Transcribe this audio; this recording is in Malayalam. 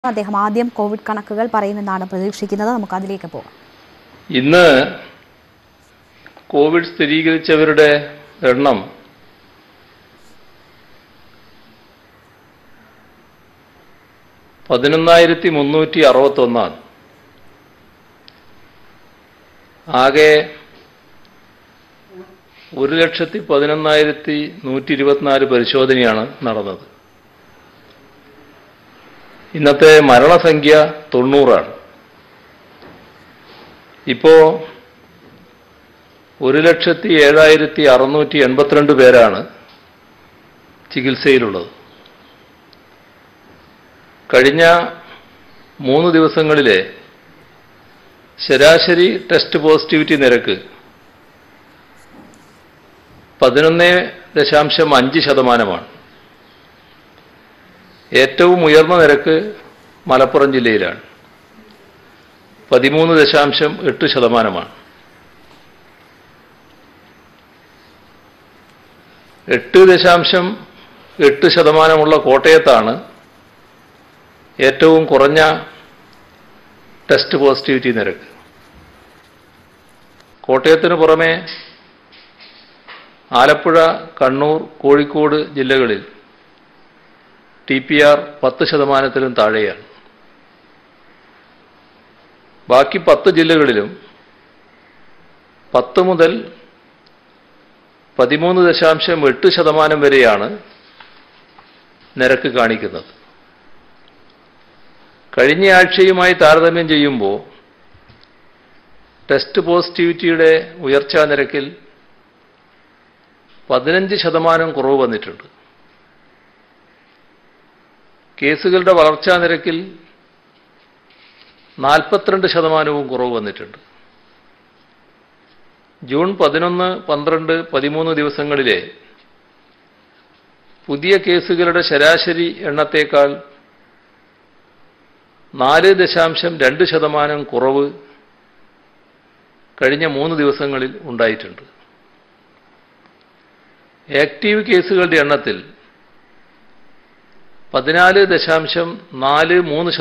അദ്ദേഹം ആദ്യം കോവിഡ് കണക്കുകൾ പറയുമെന്നാണ് പ്രതീക്ഷിക്കുന്നത് നമുക്ക് അതിലേക്ക് പോകാം ഇന്ന് കോവിഡ് സ്ഥിരീകരിച്ചവരുടെ എണ്ണം പതിനൊന്നായിരത്തി മുന്നൂറ്റി അറുപത്തൊന്നാണ് ആകെ ഒരു ലക്ഷത്തി പതിനൊന്നായിരത്തി നൂറ്റി ഇരുപത്തിനാല് പരിശോധനയാണ് നടന്നത് ഇന്നത്തെ മരണസംഖ്യ തൊണ്ണൂറാണ് ഇപ്പോ ഒരു ലക്ഷത്തി ഏഴായിരത്തി അറുന്നൂറ്റി എൺപത്തിരണ്ട് പേരാണ് ചികിത്സയിലുള്ളത് കഴിഞ്ഞ മൂന്ന് ദിവസങ്ങളിലെ ശരാശരി ടെസ്റ്റ് പോസിറ്റിവിറ്റി നിരക്ക് പതിനൊന്ന് ദശാംശം അഞ്ച് ശതമാനമാണ് ഏറ്റവും ഉയർന്ന നിരക്ക് മലപ്പുറം ജില്ലയിലാണ് പതിമൂന്ന് ദശാംശം എട്ട് ശതമാനമാണ് എട്ട് ദശാംശം എട്ട് ശതമാനമുള്ള കോട്ടയത്താണ് ഏറ്റവും കുറഞ്ഞ ടെസ്റ്റ് പോസിറ്റിവിറ്റി നിരക്ക് കോട്ടയത്തിന് പുറമെ ആലപ്പുഴ കണ്ണൂർ കോഴിക്കോട് ജില്ലകളിൽ ടി പി ആർ പത്ത് ശതമാനത്തിലും താഴെയാണ് ബാക്കി പത്ത് ജില്ലകളിലും പത്ത് മുതൽ പതിമൂന്ന് ദശാംശം എട്ട് ശതമാനം വരെയാണ് നിരക്ക് കാണിക്കുന്നത് കഴിഞ്ഞ ആഴ്ചയുമായി താരതമ്യം ചെയ്യുമ്പോൾ ടെസ്റ്റ് പോസിറ്റിവിറ്റിയുടെ ഉയർച്ചാ നിരക്കിൽ പതിനഞ്ച് ശതമാനം കുറവ് വന്നിട്ടുണ്ട് കേസുകളുടെ വളർച്ചാ നിരക്കിൽ നാൽപ്പത്തിരണ്ട് ശതമാനവും കുറവ് വന്നിട്ടുണ്ട് ജൂൺ പതിനൊന്ന് പന്ത്രണ്ട് പതിമൂന്ന് ദിവസങ്ങളിലെ പുതിയ കേസുകളുടെ ശരാശരി എണ്ണത്തേക്കാൾ നാല് ദശാംശം രണ്ട് ശതമാനം കുറവ് കഴിഞ്ഞ മൂന്ന് ദിവസങ്ങളിൽ ഉണ്ടായിട്ടുണ്ട് ആക്റ്റീവ് കേസുകളുടെ എണ്ണത്തിൽ പതിനാല് ദശാംശം നാല് മൂന്ന്